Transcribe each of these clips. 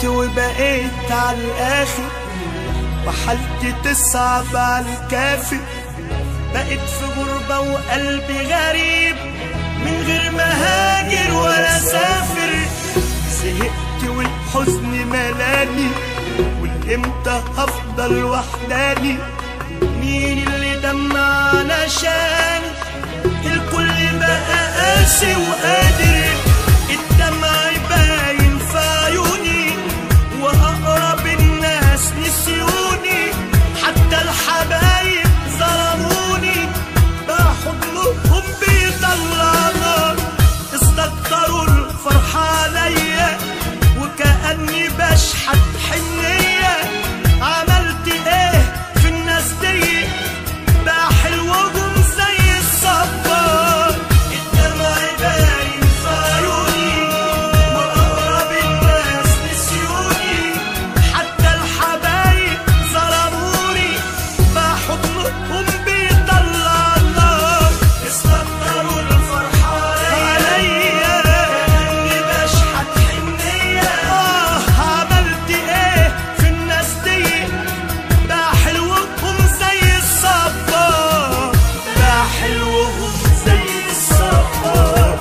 زهقت وبقيت على الآخر وحالتي تصعب على الكافر بقيت في غربة وقلبي غريب من غير ما هاجر ولا سافر زهقت والحزن ملاني والامتى هفضل وحداني مين اللي دمع علشان الكل بقى قاسي وقادر الدمع باين في عيوني واقرب الناس نسيوني حتى الحبايب ظلموني بقى حضنهم بيطلع نار استكتروا الفرحة عليا وكأني بشحت حنية عملت ايه في الناس دي بقى حلوهم زي الصبار الدمع باين في عيوني وأقرب الناس نسيوني حتى الحبايب ظلموني بقى حضنهم بيطلع النار استكتروا الفرحة عليا كأني بشحت حنية آه عملت ايه في الناس دي بقى حلوهم زي الصبار بقى حلوهم زي الصبار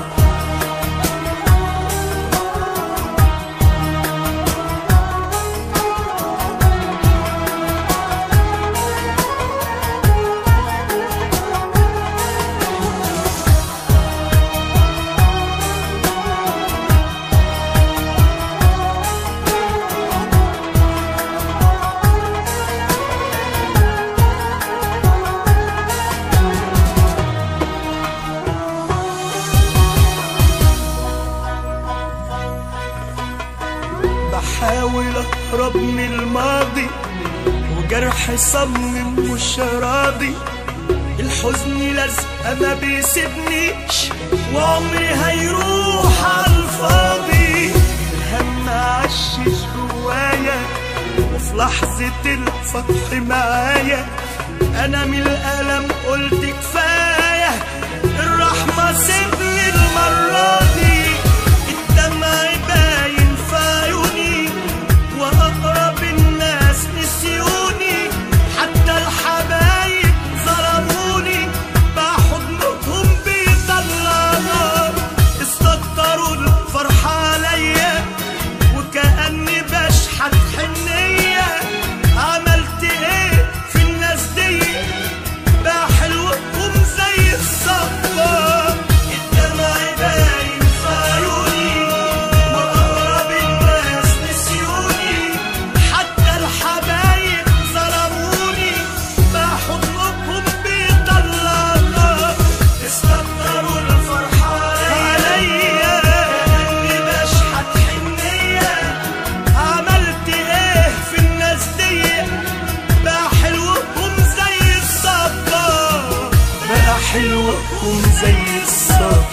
بحاول اهرب من الماضي وجرح صمم مش راضي الحزن لازقه ما بيسيبنيش وعمري هيروح على الفاضي الهم عشش جوايا وفي لحظة الفتح معايا أنا من الألم قلت كفاية الرحمة سيبني المرة دي الدمع باين في عيوني وأقرب الناس نسيوني حتى الحبايب ظلموني بقى حضنهم بيطلع نار استكتروا الفرحة عليا وكأني بشحت حنية عملت ايه في الناس دي بقى حلوهم زي الصفار الدمع باين في عيوني وأقرب الناس نسيوني حتى الحبايب ظلموني بقى حضنهم بيطلع نار استكتروا الفرحة عليا كأني بشحت حنية عملت ايه في الناس دي بقى حلوهم زي الصبار بقى حلوهم زي الصبار